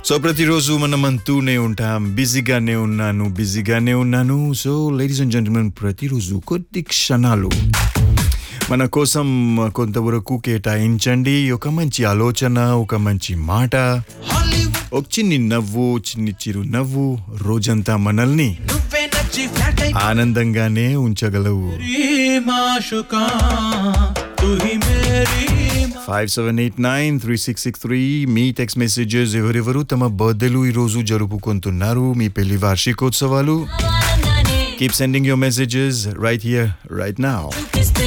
so ప్రతిరోజు మనం అంటూనే ఉంటాం బిజీగానే ఉన్నాను బిజీగానే ఉన్నాను సో లేడీస్ అండ్ జెంటల్మెన్ ప్రతిరోజు కొద్ది క్షణాలు మన కోసం కొంతవరకు కేటాయించండి ఒక మంచి ఆలోచన ఒక మంచి మాట ఒక చిన్ని నవ్వు చిన్ని చిరు నవ్వు రోజంతా మనల్ని నువ్వే నచ్చి ఫ్లాట్ అయి ఆనందంగానే ఉంచగలవు మాషుకా తు హి మేరీ five seven eight nine three six six three మీ టెక్స్ట్ మెసేజెస్ ఎవరెవరు తమ బర్త్డేలు ఈరోజు జరుపుకుంటున్నారు మీ పెళ్లి వార్షికోత్సవాలు keep sending your messages right here right now